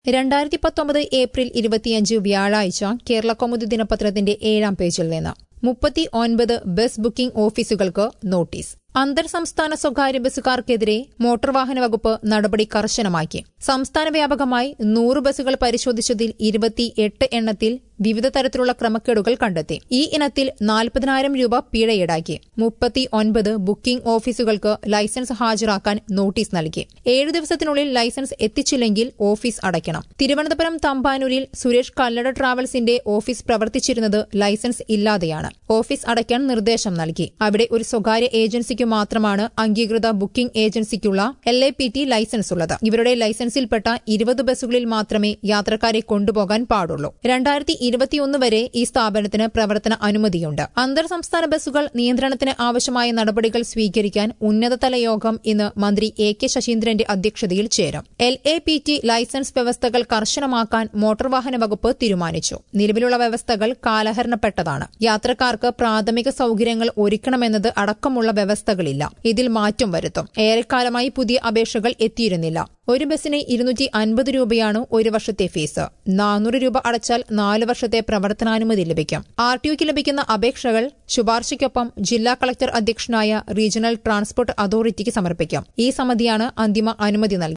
രണ്ടായിരത്തി പത്തൊമ്പത് ഏപ്രിൽ ഇരുപത്തിയഞ്ച് വ്യാഴാഴ്ച കേരള കൗമുദി ദിനപത്രത്തിന്റെ ഏഴാം പേജിൽ നിന്ന് മുപ്പത്തി ഒൻപത് ബസ് ബുക്കിംഗ് ഓഫീസുകൾക്ക് നോട്ടീസ് അന്തർ സംസ്ഥാന സ്വകാര്യ ബസ്സുകാർക്കെതിരെ മോട്ടോർ വാഹന വകുപ്പ് നടപടി കർശനമാക്കി സംസ്ഥാന വ്യാപകമായി നൂറ് ബസ്സുകൾ പരിശോധിച്ചതിൽ ഇരുപത്തിയെട്ട് എണ്ണത്തിൽ വിവിധ തരത്തിലുള്ള ക്രമക്കേടുകൾ കണ്ടെത്തി ഈ ഇനത്തിൽ നാൽപ്പതിനായിരം രൂപ പിഴ ഈടാക്കി മുപ്പത്തി ഒൻപത് ബുക്കിംഗ് ഓഫീസുകൾക്ക് ലൈസൻസ് ഹാജരാക്കാൻ നോട്ടീസ് നൽകി ഏഴു ദിവസത്തിനുള്ളിൽ ലൈസൻസ് എത്തിച്ചില്ലെങ്കിൽ ഓഫീസ് അടയ്ക്കണം തിരുവനന്തപുരം തമ്പാനൂരിൽ സുരേഷ് കല്ലട ട്രാവൽസിന്റെ ഓഫീസ് പ്രവർത്തിച്ചിരുന്നത് ലൈസൻസ് ഇല്ലാതെയാണ് ഓഫീസ് അടയ്ക്കാൻ നിർദ്ദേശം നൽകി അവിടെ ഒരു സ്വകാര്യ ഏജൻസിക്ക് മാത്രമാണ് അംഗീകൃത ബുക്കിംഗ് ഏജൻസിക്കുള്ള L A P T licence ഉള്ളത് ഇവരുടെ ലൈസൻസിൽപ്പെട്ട ഇരുപത് ബസ്സുകളിൽ മാത്രമേ യാത്രക്കാരെ കൊണ്ടുപോകാൻ പാടുള്ളൂ രണ്ടായിരത്തി ഇരുപത്തിയൊന്ന് വരെ ഈ സ്ഥാപനത്തിന് പ്രവർത്തന അനുമതിയുണ്ട് അന്തർ സംസ്ഥാന ബസ്സുകൾ നിയന്ത്രണത്തിന് ആവശ്യമായ നടപടികൾ സ്വീകരിക്കാൻ ഉന്നതതല യോഗം ഇന്ന് മന്ത്രി എ കെ ശശീന്ദ്രന്റെ അധ്യക്ഷതയിൽ ചേരും L A P T licence വ്യവസ്ഥകൾ കർശനമാക്കാൻ മോട്ടോർ വാഹന വകുപ്പ് തീരുമാനിച്ചു നിലവിലുള്ള വ്യവസ്ഥകൾ കാലഹരണപ്പെട്ടതാണ് യാത്രക്കാർക്ക് പ്രാഥമിക സൌകര്യങ്ങൾ ഒരുക്കണമെന്നത് അടക്കമുള്ള വ്യവസ്ഥകളില്ല ഇതിൽ മാറ്റം വരുത്തും ഏറെക്കാലമായി പുതിയ അപേക്ഷകൾ എത്തിയിരുന്നില്ല ഒരു ബസ്സിന് ഇരുന്നൂറ്റി അൻപത് രൂപയാണ് ഒരു വർഷത്തെ ഫീസ് നാനൂറ് രൂപ അടച്ചാൽ നാല് വർഷത്തെ പ്രവർത്തനാനുമതി ലഭിക്കും ആർ ടി ഒക്ക് ലഭിക്കുന്ന അപേക്ഷകൾ ശുപാർശയ്ക്കൊപ്പം ജില്ലാ കളക്ടർ അധ്യക്ഷനായ റീജിയണൽ ട്രാൻസ്പോർട്ട് അതോറിറ്റിക്ക് സമർപ്പിക്കും ഈ സമിതിയാണ് അന്തിമ അനുമതി നൽകി